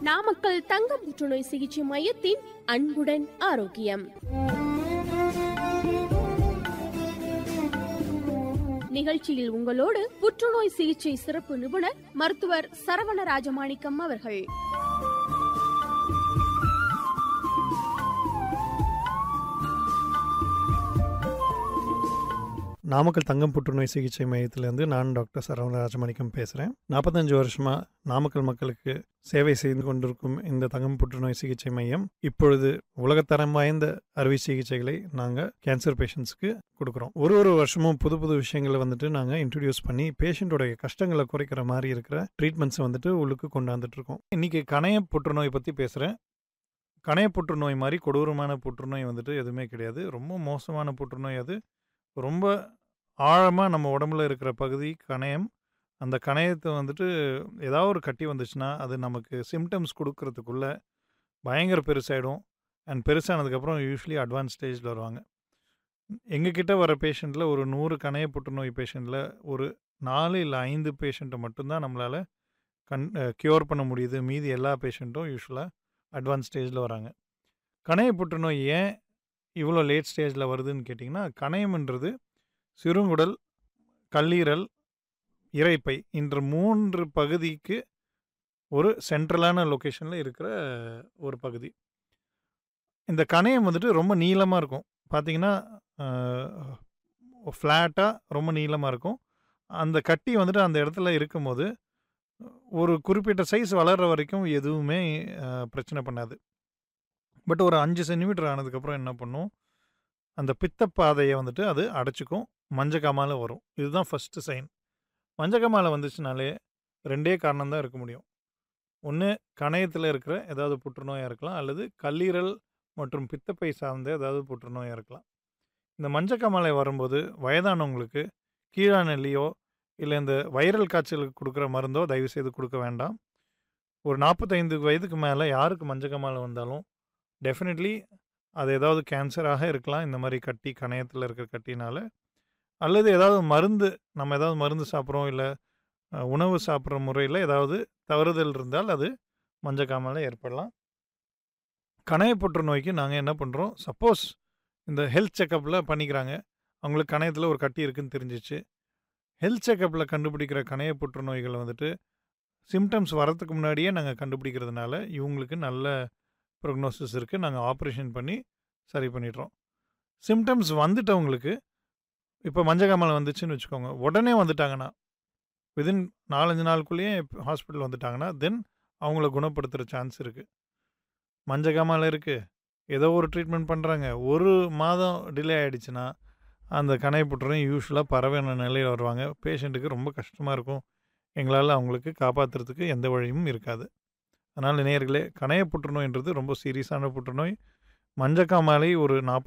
நாமக்கல் தங்க புற்றுநோய் சிகிச்சை மையத்தின் அன்புடன் ஆரோக்கியம் நிகழ்ச்சியில் உங்களோடு புற்றுநோய் சிகிச்சை சிறப்பு நிபுணர் மருத்துவர் சரவண ராஜமாணிக்கம் அவர்கள் நாமக்கல் தங்கம் புற்றுநோய் சிகிச்சை மையத்திலேருந்து நான் டாக்டர் சரவண ராஜமாணிக்கம் பேசுகிறேன் நாற்பத்தஞ்சு வருஷமாக நாமக்கல் மக்களுக்கு சேவை செய்து கொண்டிருக்கும் இந்த தங்கம் புற்றுநோய் சிகிச்சை மையம் இப்பொழுது உலகத்தரம் வாய்ந்த அறுவை சிகிச்சைகளை நாங்கள் கேன்சர் பேஷண்ட்ஸ்க்கு கொடுக்குறோம் ஒரு ஒரு வருஷமும் புது புது விஷயங்களை வந்துட்டு நாங்கள் இன்ட்ரடியூஸ் பண்ணி பேஷண்ட்டோடைய கஷ்டங்களை குறைக்கிற மாதிரி இருக்கிற ட்ரீட்மெண்ட்ஸை வந்துட்டு உள்ளுக்கு கொண்டாந்துட்டு இருக்கோம் இன்றைக்கி கணைய புற்றுநோய் பற்றி பேசுகிறேன் கணைய புற்றுநோய் மாதிரி கொடூரமான புற்றுநோய் வந்துட்டு எதுவுமே கிடையாது ரொம்ப மோசமான புற்றுநோய் அது ரொம்ப ஆழமாக நம்ம உடம்புல இருக்கிற பகுதி கணையம் அந்த கணையத்தை வந்துட்டு ஏதாவது ஒரு கட்டி வந்துச்சுன்னா அது நமக்கு சிம்டம்ஸ் கொடுக்கறதுக்குள்ள பயங்கர பெருசாயிடும் அண்ட் பெருசானதுக்கப்புறம் யூஸ்வலி அட்வான்ஸ் ஸ்டேஜில் வருவாங்க எங்ககிட்ட வர பேஷண்ட்டில் ஒரு நூறு கணைய புற்றுநோய் பேஷண்ட்டில் ஒரு நாலு இல்லை ஐந்து பேஷண்ட்டை மட்டும்தான் நம்மளால் கண் க்யூர் பண்ண முடியுது மீதி எல்லா பேஷண்ட்டும் யூஸ்வலாக அட்வான்ஸ் ஸ்டேஜில் வராங்க கணைய புற்றுநோய் ஏன் இவ்வளோ லேட் ஸ்டேஜில் வருதுன்னு கேட்டிங்கன்னா கணையம்ன்றது சிறுங்குடல் கல்லீரல் இறைப்பை என்ற மூன்று பகுதிக்கு ஒரு சென்ட்ரலான லொக்கேஷனில் இருக்கிற ஒரு பகுதி இந்த கணையம் வந்துட்டு ரொம்ப நீளமாக இருக்கும் பார்த்தீங்கன்னா ஃப்ளாட்டாக ரொம்ப நீளமாக இருக்கும் அந்த கட்டி வந்துட்டு அந்த இடத்துல இருக்கும்போது ஒரு குறிப்பிட்ட சைஸ் வளர்கிற வரைக்கும் எதுவுமே அஹ், பிரச்சனை பண்ணாது பட் ஒரு அஞ்சு சென்டிமீட்டர் ஆனதுக்கப்புறம் என்ன பண்ணும் அந்த பித்தப்பாதையை வந்துட்டு அது அடைச்சிக்கும் மஞ்சக்காமால வரும் இதுதான் ஃபஸ்ட்டு சைன் மஞ்சக்காமால வந்துச்சுனாலே ரெண்டே காரணம் தான் இருக்க முடியும் ஒன்று கணையத்தில் இருக்கிற ஏதாவது புற்றுநோயாக இருக்கலாம் அல்லது கல்லீரல் மற்றும் பித்தப்பை சார்ந்த ஏதாவது புற்றுநோயாக இருக்கலாம் இந்த மஞ்சக்காமாலை வரும்போது வயதானவங்களுக்கு கீழாநெல்லியோ இல்லை இந்த வைரல் காய்ச்சலுக்கு கொடுக்குற மருந்தோ தயவு செய்து கொடுக்க வேண்டாம் ஒரு நாற்பத்தைந்து வயதுக்கு மேலே யாருக்கு மஞ்சக்காமாலை வந்தாலும் டெஃபினெட்லி அது ஏதாவது கேன்சராக இருக்கலாம் இந்த மாதிரி கட்டி கணையத்தில் இருக்கிற கட்டினால அல்லது ஏதாவது மருந்து நம்ம ஏதாவது மருந்து சாப்பிட்றோம் இல்லை அஹ், உணவு சாப்பிட்ற முறையில் ஏதாவது தவறுதல் இருந்தால் அது மஞ்சக்காமலை ஏற்படலாம் கணைய புற்றுநோய்க்கு நாங்கள் என்ன பண்ணுறோம் சப்போஸ் இந்த ஹெல்த் செக்கப்பில் பண்ணிக்கிறாங்க அவங்களுக்கு கணையத்தில் ஒரு கட்டி இருக்குன்னு தெரிஞ்சிச்சு ஹெல்த் செக்கப்பில் கண்டுபிடிக்கிற கணைய புற்றுநோய்கள் வந்துட்டு சிம்டம்ஸ் வரதுக்கு முன்னாடியே நாங்கள் கண்டுபிடிக்கிறதுனால இவங்களுக்கு நல்ல ப்ரொக்னோசிஸ் இருக்குது நாங்கள் ஆப்ரேஷன் பண்ணி சரி பண்ணிடுறோம் சிம்டம்ஸ் வந்துட்டவங்களுக்கு இப்போ மஞ்சக்காமலை வந்துச்சுன்னு வச்சுக்கோங்க உடனே வந்துட்டாங்கன்னா விதின் நாலஞ்சு நாளுக்குள்ளேயே ஹாஸ்பிட்டல் வந்துட்டாங்கன்னா தென் அவங்கள குணப்படுத்துகிற சான்ஸ் இருக்குது மஞ்சக்காமலை இருக்குது ஏதோ ஒரு ட்ரீட்மெண்ட் பண்ணுறாங்க ஒரு மாதம் டிலே ஆகிடுச்சுன்னா அந்த கணை புற்றுநோய் யூஸ்வலாக பரவின நிலையில் வருவாங்க பேஷண்ட்டுக்கு ரொம்ப கஷ்டமாக இருக்கும் எங்களால் அவங்களுக்கு காப்பாற்றுறதுக்கு எந்த வழியும் இருக்காது அதனால் நேயர்களே கணைய புற்றுநோய்ன்றது ரொம்ப சீரியஸான புற்றுநோய் மஞ்சக்காமாலை ஒரு நாற்பது